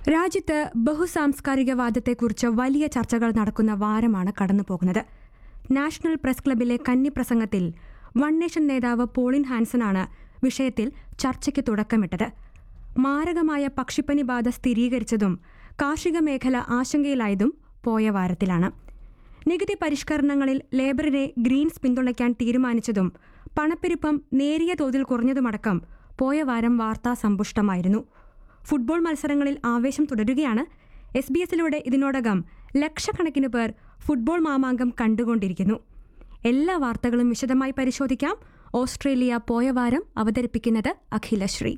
രാജ്യത്ത് ബഹുസാംസ്കാരികവാദത്തെക്കുറിച്ച് വലിയ ചർച്ചകൾ നടക്കുന്ന വാരമാണ് കടന്നുപോകുന്നത് നാഷണൽ പ്രസ് ക്ലബിലെ കന്നി പ്രസംഗത്തിൽ വൺ നേഷൻ നേതാവ് പോളിൻ ഹാൻസനാണ് വിഷയത്തിൽ ചർച്ചയ്ക്ക് തുടക്കമിട്ടത് മാരകമായ പക്ഷിപ്പനി ബാധ സ്ഥിരീകരിച്ചതും കാർഷിക മേഖല ആശങ്കയിലായതും പോയ വാരത്തിലാണ് നികുതി പരിഷ്കരണങ്ങളിൽ ലേബറിനെ ഗ്രീൻസ് പിന്തുണയ്ക്കാൻ തീരുമാനിച്ചതും പണപ്പെരുപ്പം നേരിയ തോതിൽ കുറഞ്ഞതുമടക്കം പോയ വാരം വാർത്താ സമ്പുഷ്ടമായിരുന്നു ഫുട്ബോൾ മത്സരങ്ങളിൽ ആവേശം തുടരുകയാണ് എസ് ബി എസിലൂടെ ഇതിനോടകം ലക്ഷക്കണക്കിന് പേർ ഫുട്ബോൾ മാമാങ്കം കണ്ടുകൊണ്ടിരിക്കുന്നു എല്ലാ വാർത്തകളും വിശദമായി പരിശോധിക്കാം ഓസ്ട്രേലിയ പോയ വാരം അവതരിപ്പിക്കുന്നത് അഖിലശ്രീ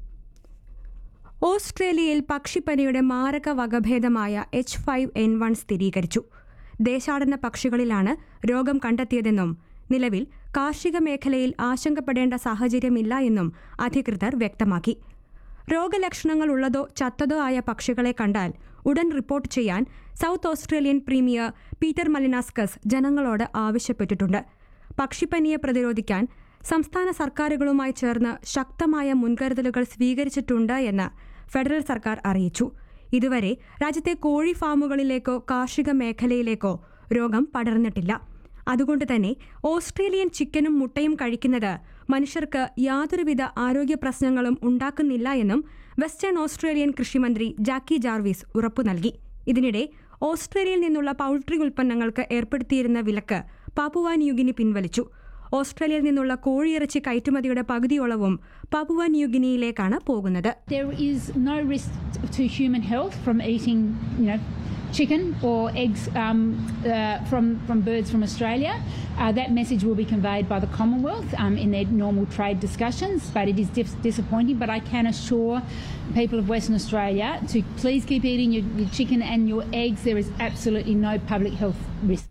ഓസ്ട്രേലിയയിൽ പക്ഷിപ്പനിയുടെ മാരക വകഭേദമായ എച്ച് ഫൈവ് എൻ വൺ സ്ഥിരീകരിച്ചു ദേശാടന പക്ഷികളിലാണ് രോഗം കണ്ടെത്തിയതെന്നും നിലവിൽ കാർഷിക മേഖലയിൽ ആശങ്കപ്പെടേണ്ട സാഹചര്യമില്ല എന്നും അധികൃതർ വ്യക്തമാക്കി രോഗലക്ഷണങ്ങൾ ഉള്ളതോ ചത്തതോ ആയ പക്ഷികളെ കണ്ടാൽ ഉടൻ റിപ്പോർട്ട് ചെയ്യാൻ South Australian premier Peter Malinauskas ജനങ്ങളോട് ആവശ്യപ്പെട്ടിട്ടുണ്ട് പക്ഷിപ്പനിയെ പ്രതിരോധിക്കാൻ സംസ്ഥാന സർക്കാരുകളുമായി ചേർന്ന് ശക്തമായ മുൻകരുതലുകൾ സ്വീകരിച്ചിട്ടുണ്ട് എന്ന് ഫെഡറൽ സർക്കാർ അറിയിച്ചു ഇതുവരെ രാജ്യത്തെ കോഴി ഫാമുകളിലേക്കോ കാർഷിക മേഖലയിലേക്കോ രോഗം പടർന്നിട്ടില്ല അതുകൊണ്ട് തന്നെ ഓസ്ട്രേലിയൻ ചിക്കനും മുട്ടയും കഴിക്കുന്നത് മനുഷ്യർക്ക് യാതൊരുവിധ ആരോഗ്യ പ്രശ്നങ്ങളും ഉണ്ടാക്കുന്നില്ല എന്നും വെസ്റ്റേൺ ഓസ്ട്രേലിയൻ കൃഷിമന്ത്രി ജാക്കി ജാർവിസ് ഉറപ്പു നൽകി ഇതിനിടെ ഓസ്ട്രേലിയയിൽ നിന്നുള്ള പൗൾട്രി ഉൽപ്പന്നങ്ങൾക്ക് ഏർപ്പെടുത്തിയിരുന്ന വിലക്ക് പാപ്പുവ ന്യൂഗിനി പിൻവലിച്ചു ഓസ്ട്രേലിയയിൽ നിന്നുള്ള കോഴിയിറച്ചി കയറ്റുമതിയുടെ പകുതിയോളവും പാപ്പുവ ന്യൂഗിനിയിലേക്കാണ് പോകുന്നത് There is no risk to human health from eating, you know, chicken or eggs um, uh, from from birds from Australia. Uh, that message will be conveyed by the Commonwealth um, in their normal trade discussions, but it is dis- disappointing. But I can assure people of Western Australia to please keep eating your, your chicken and your eggs. There is absolutely no public health risk.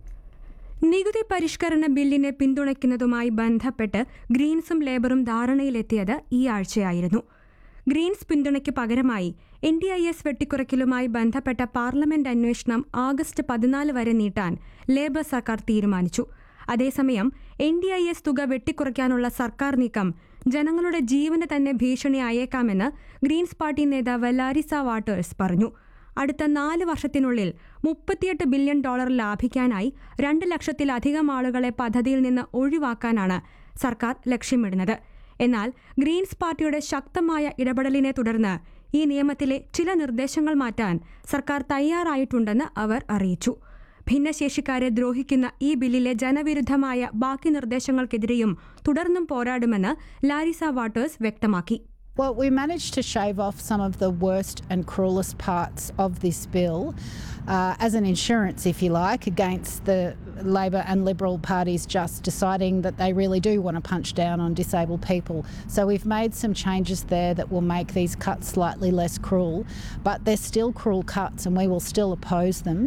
നികുതി പരിഷ്കരണ ബില്ലിനെ പിന്തുണയ്ക്കുന്നതുമായി ബന്ധപ്പെട്ട് ഗ്രീൻസും ലേബറും ധാരണയിലെത്തിയത് ഈ ആഴ്ചയായിരുന്നു Greens പിന്തുണയ്ക്ക് പകരമായി N D I S വെട്ടിക്കുറയ്ക്കലുമായി ബന്ധപ്പെട്ട parliament അന്വേഷണം ആഗസ്റ്റ് പതിനാല് വരെ നീട്ടാൻ ലേബർ സർക്കാർ തീരുമാനിച്ചു അതേസമയം എൻ ഡി ഐ എസ് തുക വെട്ടിക്കുറയ്ക്കാനുള്ള സർക്കാർ നീക്കം ജനങ്ങളുടെ ജീവന് തന്നെ ഭീഷണിയായേക്കാമെന്ന് ഗ്രീൻസ് പാർട്ടി നേതാവ് ലാരിസ വാട്ടേഴ്സ് പറഞ്ഞു അടുത്ത നാല് വർഷത്തിനുള്ളിൽ മുപ്പത്തിയെട്ട് ബില്യൺ ഡോളർ ലാഭിക്കാനായി രണ്ട് ലക്ഷത്തിലധികം ആളുകളെ പദ്ധതിയിൽ നിന്ന് ഒഴിവാക്കാനാണ് സർക്കാർ ലക്ഷ്യമിടുന്നത് എന്നാൽ ഗ്രീൻസ് പാർട്ടിയുടെ ശക്തമായ ഇടപെടലിനെ തുടർന്ന് ഈ നിയമത്തിലെ ചില നിർദ്ദേശങ്ങൾ മാറ്റാൻ സർക്കാർ തയ്യാറായിട്ടുണ്ടെന്ന് അവർ അറിയിച്ചു ഭിന്നശേഷിക്കാരെ ദ്രോഹിക്കുന്ന ഈ ബില്ലിലെ ജനവിരുദ്ധമായ ബാക്കി നിർദ്ദേശങ്ങൾക്കെതിരെയും തുടർന്നും പോരാടുമെന്ന് ലാരിസ വാട്ടേഴ്സ് വ്യക്തമാക്കി Well, we managed to shave off some of the worst and cruelest parts of this bill uh, as an insurance, if you like, against the Labor and Liberal parties just deciding that they really do want to punch down on disabled people. So we've made some changes there that will make these cuts slightly less cruel, but they're still cruel cuts and we will still oppose them.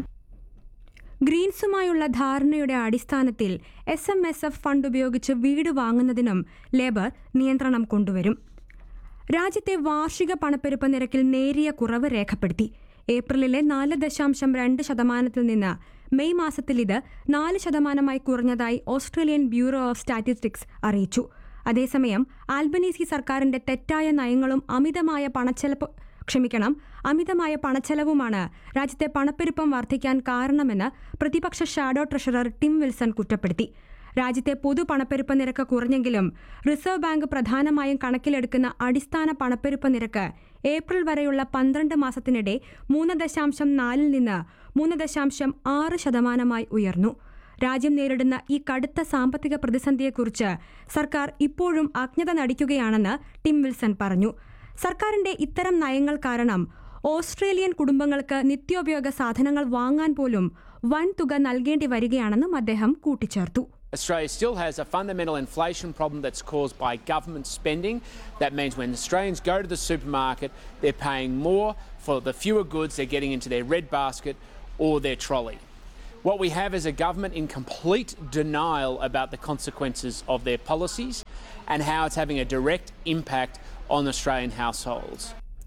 ഗ്രീൻസുമായുള്ള ധാരണയുടെ അടിസ്ഥാനത്തിൽ S M S F fund ഉപയോഗിച്ച് വീട് വാങ്ങുന്നതിനും labour നിയന്ത്രണം കൊണ്ടുവരും രാജ്യത്തെ വാർഷിക പണപ്പെരുപ്പ നിരക്കിൽ നേരിയ കുറവ് രേഖപ്പെടുത്തി ഏപ്രിലിലെ നാല് ദശാംശം രണ്ട് ശതമാനത്തിൽ നിന്ന് മെയ് മാസത്തിൽ ഇത് നാല് ശതമാനമായി കുറഞ്ഞതായി ഓസ്ട്രേലിയൻ ബ്യൂറോ ഓഫ് സ്റ്റാറ്റിസ്റ്റിക്സ് അറിയിച്ചു അതേസമയം ആൽബനീസി സർക്കാരിന്റെ തെറ്റായ നയങ്ങളും അമിതമായ പണച്ചെലവ് ക്ഷമിക്കണം അമിതമായ പണച്ചെലവുമാണ് രാജ്യത്തെ പണപ്പെരുപ്പം വർദ്ധിക്കാൻ കാരണമെന്ന് പ്രതിപക്ഷ ഷാഡോ ട്രഷറർ ടിം വിൽസൺ കുറ്റപ്പെടുത്തി രാജ്യത്തെ പൊതു പണപ്പെരുപ്പ നിരക്ക് കുറഞ്ഞെങ്കിലും റിസർവ് ബാങ്ക് പ്രധാനമായും കണക്കിലെടുക്കുന്ന അടിസ്ഥാന പണപ്പെരുപ്പ നിരക്ക് ഏപ്രിൽ വരെയുള്ള പന്ത്രണ്ട് മാസത്തിനിടെ മൂന്ന് ദശാംശം നാലിൽ നിന്ന് മൂന്ന് ദശാംശം ആറ് ശതമാനമായി ഉയർന്നു രാജ്യം നേരിടുന്ന ഈ കടുത്ത സാമ്പത്തിക പ്രതിസന്ധിയെക്കുറിച്ച് സർക്കാർ ഇപ്പോഴും അജ്ഞത നടിക്കുകയാണെന്ന് ടിം വിൽസൺ പറഞ്ഞു സർക്കാരിന്റെ ഇത്തരം നയങ്ങൾ കാരണം ഓസ്ട്രേലിയൻ കുടുംബങ്ങൾക്ക് നിത്യോപയോഗ സാധനങ്ങൾ വാങ്ങാൻ പോലും വൻ തുക നൽകേണ്ടി വരികയാണെന്നും അദ്ദേഹം കൂട്ടിച്ചേർത്തു Australia still has a fundamental inflation problem that's caused by government spending. That means when Australians go to the supermarket, they're paying more for the fewer goods they're getting into their red basket or their trolley. What we have is a government in complete denial about the consequences of their policies and how it's having a direct impact on Australian households.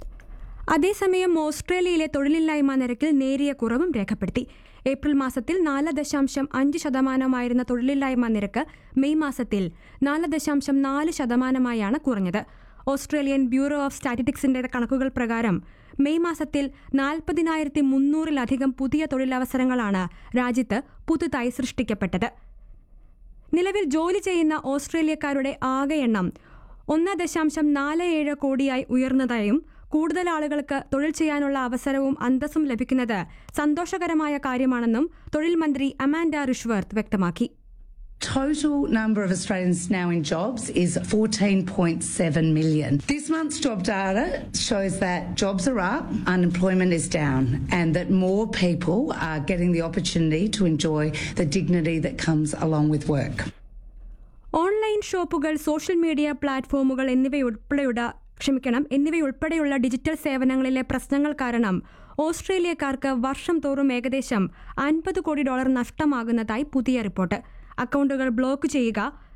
അതേസമയം ഓസ്ട്രേലിയയിലെ തൊഴിലില്ലായ്മ നിരക്കിൽ നേരിയ കുറവും രേഖപ്പെടുത്തി April മാസത്തിൽ നാല് ദശാംശം അഞ്ച് ശതമാനമായിരുന്ന തൊഴിലില്ലായ്മ നിരക്ക് മെയ് മാസത്തിൽ നാല് ദശാംശം നാല് ശതമാനമായാണ് കുറഞ്ഞത് ഓസ്ട്രേലിയൻ ബ്യൂറോ ഓഫ് സ്റ്റാറ്റിസ്റ്റിക്സിന്റെ കണക്കുകൾ പ്രകാരം മെയ് മാസത്തിൽ നാൽപ്പതിനായിരത്തി മുന്നൂറിലധികം പുതിയ തൊഴിലവസരങ്ങളാണ് രാജ്യത്ത് പുതുതായി സൃഷ്ടിക്കപ്പെട്ടത് നിലവിൽ ജോലി ചെയ്യുന്ന ഓസ്ട്രേലിയക്കാരുടെ ആകെ എണ്ണം ഒന്ന് ദശാംശം നാല് ഏഴ് കോടിയായി ഉയർന്നതായും കൂടുതൽ ആളുകൾക്ക് തൊഴിൽ ചെയ്യാനുള്ള അവസരവും അന്തസ്സും ലഭിക്കുന്നത് സന്തോഷകരമായ കാര്യമാണെന്നും തൊഴിൽ മന്ത്രി അമാൻഡ റിഷ്വർത്ത് വ്യക്തമാക്കി Total number of Australians now in jobs is 14.7 million. This month's job data shows that jobs are up, unemployment is down, and that more people are getting the opportunity to enjoy the dignity that comes along with work. Online ഷോപ്പുകൾ social media പ്ലാറ്റ്ഫോമുകൾ എന്നിവയുൾപ്പെടെയുള്ള ക്ഷമിക്കണം എന്നിവയുൾപ്പെടെയുള്ള digital സേവനങ്ങളിലെ പ്രശ്നങ്ങൾ കാരണം ഓസ്ട്രേലിയക്കാർക്ക് വർഷം തോറും ഏകദേശം അൻപത് കോടി ഡോളർ നഷ്ടമാകുന്നതായി പുതിയ റിപ്പോർട്ട് അക്കൗണ്ടുകൾ ബ്ലോക്ക് ചെയ്യുക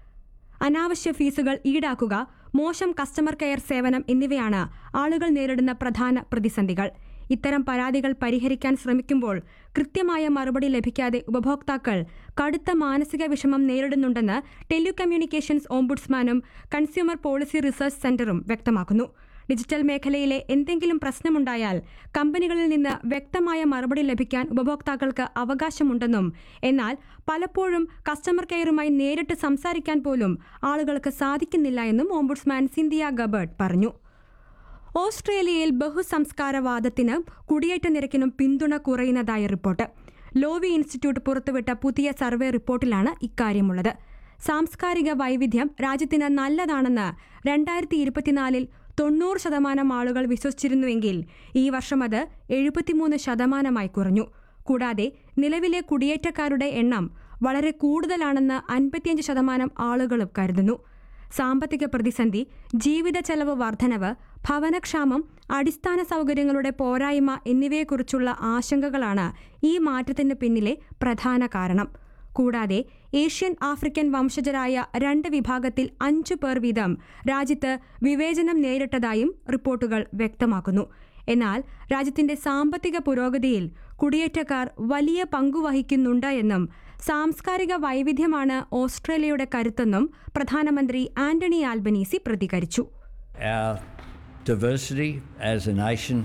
അനാവശ്യ ഫീസുകൾ ഈടാക്കുക മോശം കസ്റ്റമർ കെയർ സേവനം എന്നിവയാണ് ആളുകൾ നേരിടുന്ന പ്രധാന പ്രതിസന്ധികൾ ഇത്തരം പരാതികൾ പരിഹരിക്കാൻ ശ്രമിക്കുമ്പോൾ കൃത്യമായ മറുപടി ലഭിക്കാതെ ഉപഭോക്താക്കൾ കടുത്ത മാനസിക വിഷമം നേരിടുന്നുണ്ടെന്ന് ടെലികമ്മ്യൂണിക്കേഷൻസ് ഓംബുഡ്സ്മാനും കൺസ്യൂമർ പോളിസി റിസർച്ച് സെന്ററും വ്യക്തമാക്കുന്നു ഡിജിറ്റൽ മേഖലയിലെ എന്തെങ്കിലും പ്രശ്നമുണ്ടായാൽ കമ്പനികളിൽ നിന്ന് വ്യക്തമായ മറുപടി ലഭിക്കാൻ ഉപഭോക്താക്കൾക്ക് അവകാശമുണ്ടെന്നും എന്നാൽ പലപ്പോഴും കസ്റ്റമർ കെയറുമായി നേരിട്ട് സംസാരിക്കാൻ പോലും ആളുകൾക്ക് സാധിക്കുന്നില്ല എന്നും ഓംബുഡ്സ്മാൻ സിന്ധിയ ഗബർട്ട് പറഞ്ഞു ഓസ്ട്രേലിയയിൽ ബഹുസംസ്കാരവാദത്തിന് കുടിയേറ്റ നിരക്കിനും പിന്തുണ കുറയുന്നതായി റിപ്പോർട്ട് ലോവി ഇൻസ്റ്റിറ്റ്യൂട്ട് പുറത്തുവിട്ട പുതിയ സർവേ റിപ്പോർട്ടിലാണ് ഇക്കാര്യമുള്ളത് സാംസ്കാരിക വൈവിധ്യം രാജ്യത്തിന് നല്ലതാണെന്ന് രണ്ടായിരത്തി ഇരുപത്തിനാലിൽ തൊണ്ണൂറ് ശതമാനം ആളുകൾ വിശ്വസിച്ചിരുന്നുവെങ്കിൽ ഈ വർഷം അത് എഴുപത്തിമൂന്ന് ശതമാനമായി കുറഞ്ഞു കൂടാതെ നിലവിലെ കുടിയേറ്റക്കാരുടെ എണ്ണം വളരെ കൂടുതലാണെന്ന് അൻപത്തിയഞ്ച് ശതമാനം ആളുകളും കരുതുന്നു സാമ്പത്തിക പ്രതിസന്ധി ജീവിത ചെലവ് വർധനവ് ഭവനക്ഷാമം അടിസ്ഥാന സൗകര്യങ്ങളുടെ പോരായ്മ എന്നിവയെക്കുറിച്ചുള്ള ആശങ്കകളാണ് ഈ മാറ്റത്തിന് പിന്നിലെ പ്രധാന കാരണം കൂടാതെ ഏഷ്യൻ ആഫ്രിക്കൻ വംശജരായ രണ്ട് വിഭാഗത്തിൽ അഞ്ചു പേർ വീതം രാജ്യത്ത് വിവേചനം നേരിട്ടതായും റിപ്പോർട്ടുകൾ വ്യക്തമാക്കുന്നു എന്നാൽ രാജ്യത്തിന്റെ സാമ്പത്തിക പുരോഗതിയിൽ കുടിയേറ്റക്കാർ വലിയ പങ്കുവഹിക്കുന്നുണ്ട് എന്നും സാംസ്കാരിക വൈവിധ്യമാണ് ഓസ്ട്രേലിയയുടെ കരുത്തെന്നും പ്രധാനമന്ത്രി ആന്റണി ആൽബനീസി പ്രതികരിച്ചു Our diversity as a nation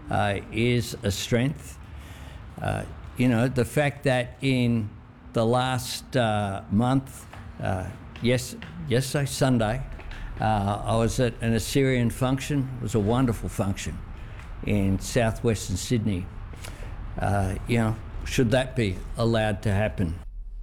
uh, is a strength. Uh, you know, the fact that in the last uh, month, uh, yes, yesterday, Sunday, uh, I was at an Assyrian function. It was a wonderful function in southwestern Sydney. Uh, you know, should that be allowed to happen?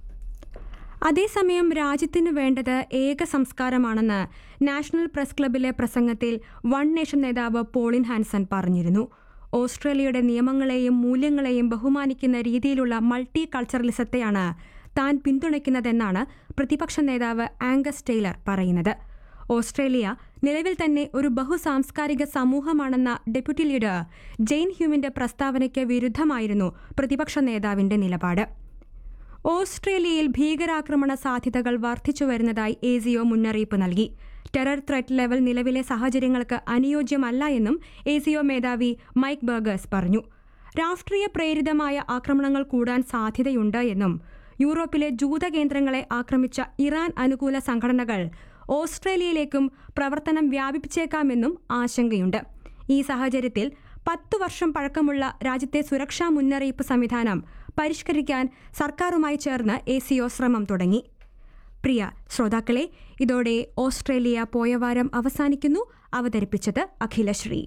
അതേസമയം രാജ്യത്തിന് വേണ്ടത് ഏക സംസ്കാരമാണെന്ന് national press ക്ലബിലെ പ്രസംഗത്തിൽ one nation നേതാവ് Pauline Hanson പറഞ്ഞിരുന്നു ഓസ്ട്രേലിയയുടെ നിയമങ്ങളെയും മൂല്യങ്ങളെയും ബഹുമാനിക്കുന്ന രീതിയിലുള്ള മൾട്ടി കൾച്ചറലിസത്തെയാണ് താൻ പിന്തുണയ്ക്കുന്നതെന്നാണ് പ്രതിപക്ഷ നേതാവ് ആംഗസ് ടെയ്ലർ പറയുന്നത് ഓസ്ട്രേലിയ നിലവിൽ തന്നെ ഒരു ബഹുസാംസ്കാരിക സമൂഹമാണെന്ന ഡെപ്യൂട്ടി ലീഡർ ജെയിൻ ഹ്യൂമിന്റെ പ്രസ്താവനയ്ക്ക് വിരുദ്ധമായിരുന്നു പ്രതിപക്ഷ നേതാവിന്റെ നിലപാട് ഓസ്ട്രേലിയയിൽ ഭീകരാക്രമണ സാധ്യതകൾ വർദ്ധിച്ചു വരുന്നതായി എസിഒ മുന്നറിയിപ്പ് നൽകി ടെറർ ത്രെറ്റ് ലെവൽ നിലവിലെ സാഹചര്യങ്ങൾക്ക് അനുയോജ്യമല്ല എന്നും എസിഒ മേധാവി മൈക്ക് ബർഗേഴ്സ് പറഞ്ഞു രാഷ്ട്രീയ പ്രേരിതമായ ആക്രമണങ്ങൾ കൂടാൻ സാധ്യതയുണ്ട് എന്നും യൂറോപ്പിലെ ജൂത കേന്ദ്രങ്ങളെ ആക്രമിച്ച ഇറാൻ അനുകൂല സംഘടനകൾ ഓസ്ട്രേലിയയിലേക്കും പ്രവർത്തനം വ്യാപിപ്പിച്ചേക്കാമെന്നും ആശങ്കയുണ്ട് ഈ സാഹചര്യത്തിൽ പത്തു വർഷം പഴക്കമുള്ള രാജ്യത്തെ സുരക്ഷാ മുന്നറിയിപ്പ് സംവിധാനം പരിഷ്കരിക്കാൻ സർക്കാരുമായി ചേർന്ന് എ സിഒ ശ്രമം തുടങ്ങി പ്രിയ ശ്രോതാക്കളെ ഇതോടെ ഓസ്ട്രേലിയ പോയ വാരം അവസാനിക്കുന്നു അവതരിപ്പിച്ചത് അഖിലശ്രീ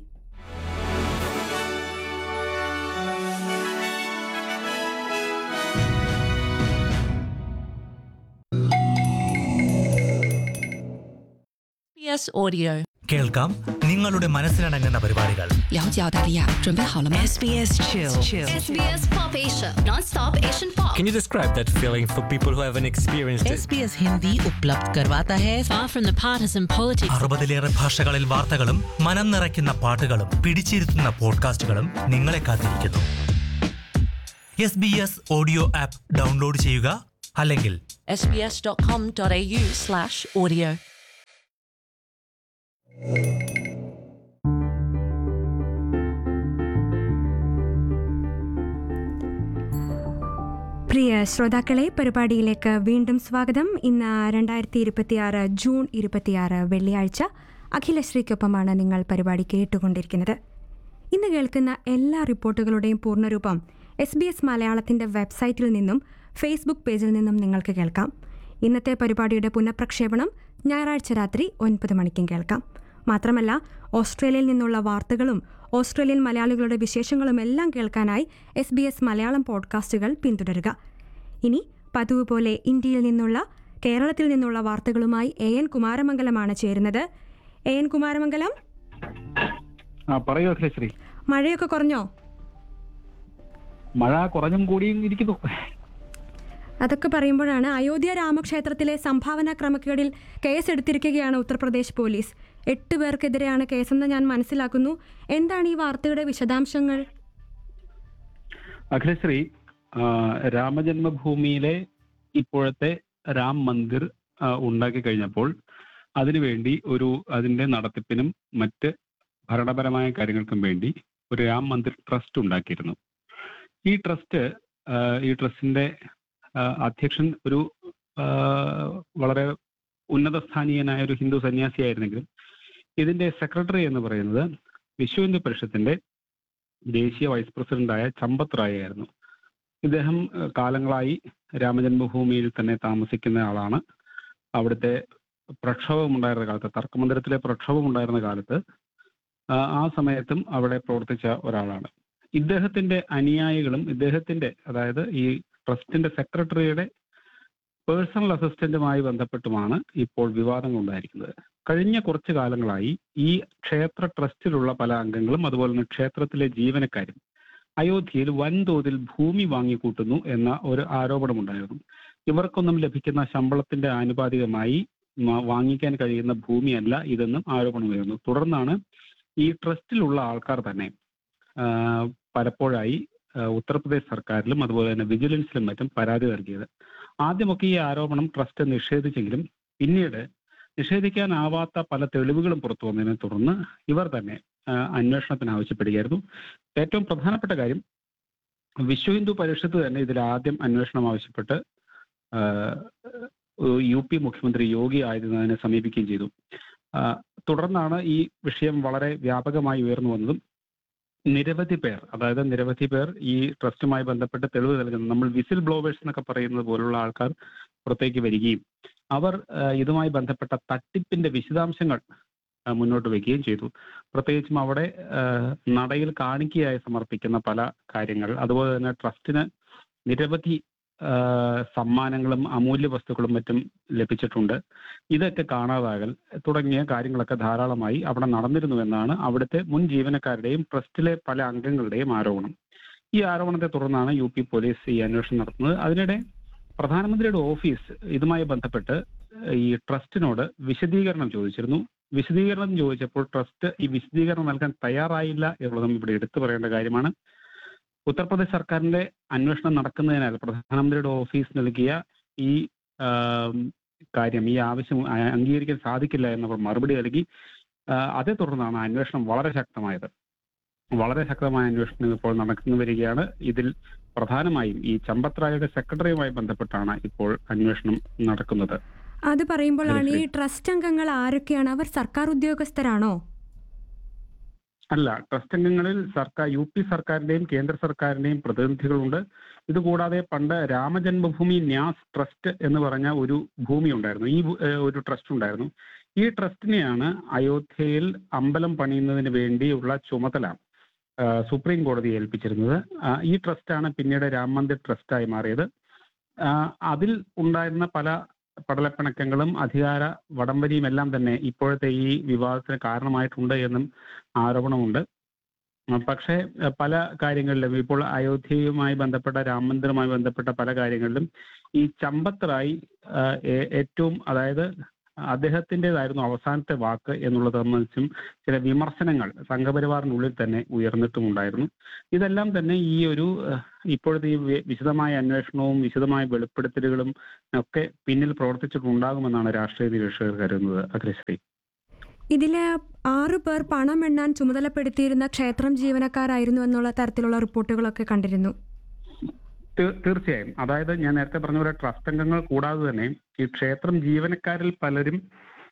SBS Audio. കേൾക്കാം നിങ്ങളുടെ മനസ്സിനടങ്ങുന്ന പരിപാടികൾ 了解澳大利亚，准备好了吗？ SBS Chill. SBS Pop Asia, non-stop Asian pop. Can you describe that feeling for people who haven't experienced it? SBS Hindi उपलब्ध करवाता है Far from the partisan politics. അറുപതിലേറെ ഭാഷകളിൽ വാർത്തകളും മനം നിറയ്ക്കുന്ന പാട്ടുകളും പിടിച്ചിരുത്തുന്ന പോഡ്കാസ്റ്റുകളും നിങ്ങളെ കാത്തിരിക്കുന്നു S B S audio app download ചെയ്യുക അല്ലെങ്കിൽ sbs.com.au slash audio. പ്രിയ ശ്രോതാക്കളെ പരിപാടിയിലേക്ക് വീണ്ടും സ്വാഗതം ഇന്ന് രണ്ടായിരത്തി ഇരുപത്തിയാറ് ജൂൺ ഇരുപത്തിയാറ് വെള്ളിയാഴ്ച അഖിലശ്രീക്കൊപ്പമാണ് നിങ്ങൾ പരിപാടി കേട്ടുകൊണ്ടിരിക്കുന്നത് ഇന്ന് കേൾക്കുന്ന എല്ലാ റിപ്പോർട്ടുകളുടെയും പൂർണ്ണരൂപം എസ് ബി എസ് മലയാളത്തിന്റെ വെബ്സൈറ്റിൽ നിന്നും ഫേസ്ബുക്ക് പേജിൽ നിന്നും നിങ്ങൾക്ക് കേൾക്കാം ഇന്നത്തെ പരിപാടിയുടെ പുനഃപ്രക്ഷേപണം ഞായറാഴ്ച രാത്രി ഒൻപത് മണിക്കും കേൾക്കാം മാത്രമല്ല ഓസ്ട്രേലിയയിൽ നിന്നുള്ള വാർത്തകളും ഓസ്ട്രേലിയൻ മലയാളികളുടെ വിശേഷങ്ങളും എല്ലാം കേൾക്കാനായി എസ് ബി എസ് മലയാളം പോഡ്കാസ്റ്റുകൾ പിന്തുടരുക ഇനി പതിവ് പോലെ ഇന്ത്യയിൽ നിന്നുള്ള കേരളത്തിൽ നിന്നുള്ള വാർത്തകളുമായി എ എൻ കുമാരമംഗലമാണ് ചേരുന്നത് എ എൻ കുമാരമംഗലം ആ പറയൂ അഖിലശ്രീ മഴയൊക്കെ കുറഞ്ഞോ മഴ കുറഞ്ഞും കൂടിയും ഇരിക്കുന്നു അതൊക്കെ പറയുമ്പോഴാണ് അയോധ്യ രാമക്ഷേത്രത്തിലെ സംഭാവന ക്രമക്കേടിൽ കേസെടുത്തിരിക്കുകയാണ് ഉത്തർപ്രദേശ് പോലീസ് എട്ട് പേർക്കെതിരെയാണ് കേസെന്ന് ഞാൻ മനസ്സിലാക്കുന്നു എന്താണ് ഈ വാർത്തയുടെ വിശദാംശങ്ങൾ അഖിലശ്രീ ആ, രാമജന്മഭൂമിയിലെ ഇപ്പോഴത്തെ രാം മന്ദിർ ആ, ഉണ്ടാക്കി കഴിഞ്ഞപ്പോൾ അതിനുവേണ്ടി ഒരു അതിന്റെ നടത്തിപ്പിനും മറ്റ് ഭരണപരമായ കാര്യങ്ങൾക്കും വേണ്ടി ഒരു രാം മന്ദിർ ട്രസ്റ്റ് ഉണ്ടാക്കിയിരുന്നു ഈ ട്രസ്റ്റ് ആ, ഈ ട്രസ്റ്റിന്റെ ആ, അധ്യക്ഷൻ ഒരു ആ, വളരെ ഉന്നതസ്ഥാനീയനായ ഒരു ഹിന്ദു സന്യാസിയായിരുന്നെങ്കിലും ഇതിന്റെ സെക്രട്ടറി എന്ന് പറയുന്നത് വിശ്വ ഹിന്ദു പരിഷത്തിന്റെ ദേശീയ വൈസ് പ്രസിഡന്റായ ചമ്പത് റായ് ആയിരുന്നു ഇദ്ദേഹം ഏഹ്, കാലങ്ങളായി രാമജന്മഭൂമിയിൽ തന്നെ താമസിക്കുന്ന ആളാണ് അവിടുത്തെ പ്രക്ഷോഭം ഉണ്ടായിരുന്ന കാലത്ത് തർക്കമന്ദിരത്തിലെ പ്രക്ഷോഭം ഉണ്ടായിരുന്ന കാലത്ത് ആ, ആ സമയത്തും അവിടെ പ്രവർത്തിച്ച ഒരാളാണ് ഇദ്ദേഹത്തിന്റെ അനുയായികളും ഇദ്ദേഹത്തിന്റെ അതായത് ഈ ട്രസ്റ്റിന്റെ സെക്രട്ടറിയുടെ പേഴ്സണൽ അസിസ്റ്റന്റുമായി ബന്ധപ്പെട്ടുമാണ് ഇപ്പോൾ വിവാദങ്ങൾ ഉണ്ടായിരിക്കുന്നത് കഴിഞ്ഞ കുറച്ചു കാലങ്ങളായി ഈ ക്ഷേത്ര ട്രസ്റ്റിലുള്ള പല അംഗങ്ങളും അതുപോലെ തന്നെ ക്ഷേത്രത്തിലെ ജീവനക്കാരും അയോധ്യയിൽ വൻതോതിൽ ഭൂമി വാങ്ങിക്കൂട്ടുന്നു എന്ന ഒരു ആരോപണമുണ്ടായിരുന്നു ഇവർക്കൊന്നും ലഭിക്കുന്ന ശമ്പളത്തിന്റെ ആനുപാതികമായി മ- വാങ്ങിക്കാൻ കഴിയുന്ന ഭൂമിയല്ല ഇതെന്നും ആരോപണമുയർന്നു തുടർന്നാണ് ഈ ട്രസ്റ്റിലുള്ള ആൾക്കാർ തന്നെ ആ, പലപ്പോഴായി ആ, ഉത്തർപ്രദേശ് സർക്കാരിലും അതുപോലെ തന്നെ വിജിലൻസിലും മറ്റും പരാതി നൽകിയത് ആദ്യമൊക്കെ ഈ ആരോപണം ട്രസ്റ്റ് നിഷേധിച്ചെങ്കിലും പിന്നീട് നിഷേധിക്കാനാവാത്ത പല തെളിവുകളും പുറത്തു വന്നതിനെ തുടർന്ന് ഇവർ തന്നെ ആ, അന്വേഷണത്തിന് ആവശ്യപ്പെടുകയായിരുന്നു ഏറ്റവും പ്രധാനപ്പെട്ട കാര്യം വിശ്വ ഹിന്ദു പരിഷത്ത് തന്നെ ഇതിൽ ആദ്യം അന്വേഷണം ആവശ്യപ്പെട്ട് ആ, യു പി മുഖ്യമന്ത്രി യോഗി ആദിത്യനാഥിനെ സമീപിക്കുകയും ചെയ്തു ആ, തുടർന്നാണ് ഈ വിഷയം വളരെ വ്യാപകമായി ഉയർന്നു വന്നതും നിരവധി പേർ അതായത് നിരവധി പേർ ഈ ട്രസ്റ്റുമായി ബന്ധപ്പെട്ട് തെളിവ് നൽകുന്നു നമ്മൾ വിസിൽ ബ്ലോവേഴ്സ് എന്നൊക്കെ പറയുന്നത് പോലുള്ള ആൾക്കാർ പുറത്തേക്ക് വരികയും അവർ ആ, ഇതുമായി ബന്ധപ്പെട്ട തട്ടിപ്പിന്റെ വിശദാംശങ്ങൾ ആ, മുന്നോട്ട് വയ്ക്കുകയും ചെയ്തു പ്രത്യേകിച്ചും അവിടെ ആ, നടയിൽ കാണിക്കയായി സമർപ്പിക്കുന്ന പല കാര്യങ്ങൾ അതുപോലെ തന്നെ ട്രസ്റ്റിന് നിരവധി ആ, സമ്മാനങ്ങളും അമൂല്യ വസ്തുക്കളും മറ്റും ലഭിച്ചിട്ടുണ്ട് ഇതൊക്കെ കാണാതാകൽ തുടങ്ങിയ കാര്യങ്ങളൊക്കെ ധാരാളമായി അവിടെ നടന്നിരുന്നു എന്നാണ് അവിടുത്തെ മുൻ ജീവനക്കാരുടെയും ട്രസ്റ്റിലെ പല അംഗങ്ങളുടെയും ആരോപണം ഈ ആരോപണത്തെ തുടർന്നാണ് യു പി പോലീസ് ഈ അന്വേഷണം നടത്തുന്നത് അതിനിടെ പ്രധാനമന്ത്രിയുടെ ഓഫീസ് ഇതുമായി ബന്ധപ്പെട്ട് ഈ ട്രസ്റ്റിനോട് വിശദീകരണം ചോദിച്ചിരുന്നു വിശദീകരണം ചോദിച്ചപ്പോൾ ട്രസ്റ്റ് ഈ വിശദീകരണം നൽകാൻ തയ്യാറായില്ല എന്നുള്ളതും ഇവിടെ എടുത്തു പറയേണ്ട കാര്യമാണ് ഉത്തർപ്രദേശ് സർക്കാരിന്റെ അന്വേഷണം നടക്കുന്നതിനാൽ പ്രധാനമന്ത്രിയുടെ ഓഫീസ് നൽകിയ ഈ ആം, കാര്യം ഈ ആവശ്യം അ- അംഗീകരിക്കാൻ സാധിക്കില്ല എന്നവർ മറുപടി നൽകി ആ, അതേ തുടർന്നാണ് അന്വേഷണം വളരെ ശക്തമായത് വളരെ ശക്തമായ അന്വേഷണം ഇപ്പോൾ നടന്നു വരികയാണ് ഇതിൽ പ്രധാനമായും ഈ ചമ്പത് റായുടെ സെക്രട്ടറിയുമായി ബന്ധപ്പെട്ടാണ് ഇപ്പോൾ അന്വേഷണം നടക്കുന്നത് അത് പറയുമ്പോഴാണ് ഈ ട്രസ്റ്റ് അംഗങ്ങൾ ആരൊക്കെയാണ് അവർ സർക്കാർ ഉദ്യോഗസ്ഥരാണോ അല്ല ട്രസ്റ്റ് അംഗങ്ങളിൽ സർക്കാർ യു പി സർക്കാരിന്റെയും കേന്ദ്ര സർക്കാരിന്റെയും പ്രതിനിധികളുണ്ട് ഇതുകൂടാതെ പണ്ട് രാമജന്മഭൂമി ന്യാസ് ട്രസ്റ്റ് എന്ന് പറഞ്ഞ ഒരു ഭൂമി ഉണ്ടായിരുന്നു ഈ ഭൂ- ഏഹ് ഒരു ട്രസ്റ്റ് ഉണ്ടായിരുന്നു ഈ ട്രസ്റ്റിനെയാണ് അയോധ്യയിൽ അമ്പലം പണിയുന്നതിന് വേണ്ടിയുള്ള ചുമതല ആ, സുപ്രീം കോടതി ഏൽപ്പിച്ചിരുന്നത് ആ, ഈ ട്രസ്റ്റാണ് പിന്നീട് രാം മന്ദിർ ട്രസ്റ്റായി മാറിയത് ആ, അതിൽ ഉണ്ടായിരുന്ന പല പടലപ്പിണക്കങ്ങളും അധികാര വടംവലിയും എല്ലാം തന്നെ ഇപ്പോഴത്തെ ഈ വിവാദത്തിന് കാരണമായിട്ടുണ്ട് എന്നും ആരോപണമുണ്ട് ആ, പക്ഷേ ആ, പല കാര്യങ്ങളിലും ഇപ്പോൾ അയോധ്യയുമായി ബന്ധപ്പെട്ട രാം മന്ദിറുമായി ബന്ധപ്പെട്ട പല കാര്യങ്ങളിലും ഈ ചമ്പത്ത് റായ് ആ, ഏ- ഏറ്റവും അതായത് അദ്ദേഹത്തിൻ്റെതായിരുന്നു അവസാനത്തെ വാക്ക് എന്നുള്ളത് സംബന്ധിച്ചും ചില വിമർശനങ്ങൾ സംഘപരിവാറിനുള്ളിൽ തന്നെ ഉയർന്നിട്ടുമുണ്ടായിരുന്നു ഇതെല്ലാം തന്നെ ഈ ഒരു ആ, ഇപ്പോഴത്തെ ഈ വി- വിശദമായ അന്വേഷണവും വിശദമായ വെളിപ്പെടുത്തലുകളും ഒക്കെ പിന്നിൽ പ്രവർത്തിച്ചിട്ടുണ്ടാകുമെന്നാണ് രാഷ്ട്രീയ നിരീക്ഷകർ കരുതുന്നത് അഖിലശ്രീ ഇതിലെ ആറു പേർ പണം എണ്ണാൻ ചുമതലപ്പെടുത്തിയിരുന്ന ക്ഷേത്രം ജീവനക്കാരായിരുന്നു എന്നുള്ള തരത്തിലുള്ള റിപ്പോർട്ടുകളൊക്കെ കണ്ടിരുന്നു തീ- തീർച്ചയായും അതായത് ഞാൻ നേരത്തെ പറഞ്ഞ പോലെ ട്രസ്റ്റ് അംഗങ്ങൾ കൂടാതെ തന്നെ ഈ ക്ഷേത്രം ജീവനക്കാരിൽ പലരും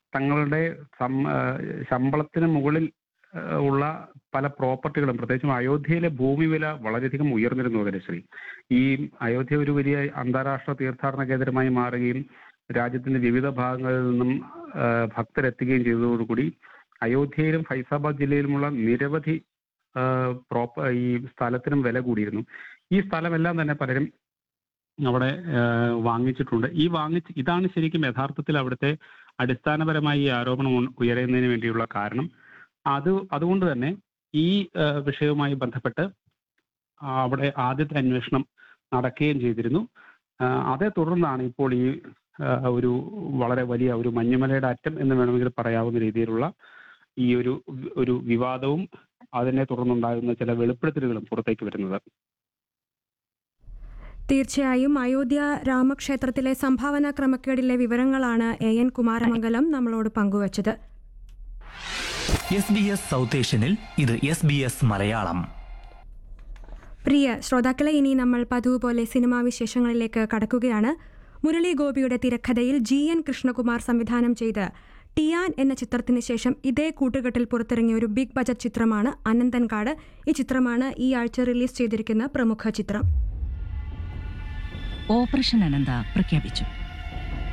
തങ്ങളുടെ സം- ആ, ശമ്പളത്തിന് മുകളിൽ ആ, ഉള്ള പല പ്രോപ്പർട്ടികളും പ്രത്യേകിച്ചും അയോധ്യയിലെ ഭൂമി വില വളരെയധികം ഉയർന്നിരുന്നു ധനശ്രീ ഈ അയോധ്യ ഒരു വലിയ അന്താരാഷ്ട്ര തീർത്ഥാടന കേന്ദ്രമായി മാറുകയും രാജ്യത്തിന്റെ വിവിധ ഭാഗങ്ങളിൽ നിന്നും ആ, ഭക്തരെത്തുകയും ചെയ്തതോടുകൂടി അയോധ്യയിലും ഫൈസാബാദ് ജില്ലയിലുമുള്ള നിരവധി ആ, പ്രോപ്പ ഈ സ്ഥലത്തിനും വില കൂടിയിരുന്നു ഈ സ്ഥലമെല്ലാം തന്നെ പലരും അവിടെ ആ, വാങ്ങിച്ചിട്ടുണ്ട് ഈ വാങ്ങിച്ച് ഇതാണ് ശരിക്കും യഥാർത്ഥത്തിൽ അവിടുത്തെ അടിസ്ഥാനപരമായി ഈ ആരോപണം ഉ- ഉയരുന്നതിന് വേണ്ടിയുള്ള കാരണം അത് അതുകൊണ്ട് തന്നെ ഈ ആ, വിഷയവുമായി ബന്ധപ്പെട്ട് ആ, അവിടെ ആദ്യത്തെ അന്വേഷണം നടക്കുകയും ചെയ്തിരുന്നു ആ, അതേ തുടർന്നാണ് ഇപ്പോൾ ഈ ആ, ഒരു വളരെ വലിയ ഒരു മഞ്ഞുമലയുടെ അറ്റം എന്ന് വേണമെങ്കിൽ പറയാവുന്ന രീതിയിലുള്ള ഈ ഒരു ഒരു വിവാദവും അതിനെ തുടർന്നുണ്ടാകുന്ന ചില വെളിപ്പെടുത്തലുകളും പുറത്തേക്ക് വരുന്നത് തീർച്ചയായും അയോധ്യ രാമക്ഷേത്രത്തിലെ സംഭാവന ക്രമക്കേടിലെ വിവരങ്ങളാണ് എ എൻ കുമാരമംഗലം നമ്മളോട് പങ്കുവച്ചത് എസ് ബി എസ് സൗത്ത് ഏഷ്യനിൽ ഇത് എസ് ബി എസ് മലയാളം പ്രിയ ശ്രോതാക്കളെ ഇനി നമ്മൾ പതിവ് പോലെ സിനിമാ വിശേഷങ്ങളിലേക്ക് കടക്കുകയാണ് മുരളി ഗോപിയുടെ തിരക്കഥയിൽ ജി എൻ കൃഷ്ണകുമാർ സംവിധാനം ചെയ്ത് ടിയാൻ എന്ന ചിത്രത്തിന് ശേഷം ഇതേ കൂട്ടുകെട്ടിൽ പുറത്തിറങ്ങിയ ഒരു ബിഗ് ബജറ്റ് ചിത്രമാണ് അനന്തൻകാട് ഈ ചിത്രമാണ് ഈ ആഴ്ച റിലീസ് ചെയ്തിരിക്കുന്ന പ്രമുഖ ചിത്രം ഓപ്പറേഷൻ അനന്ത പ്രഖ്യാപിച്ചു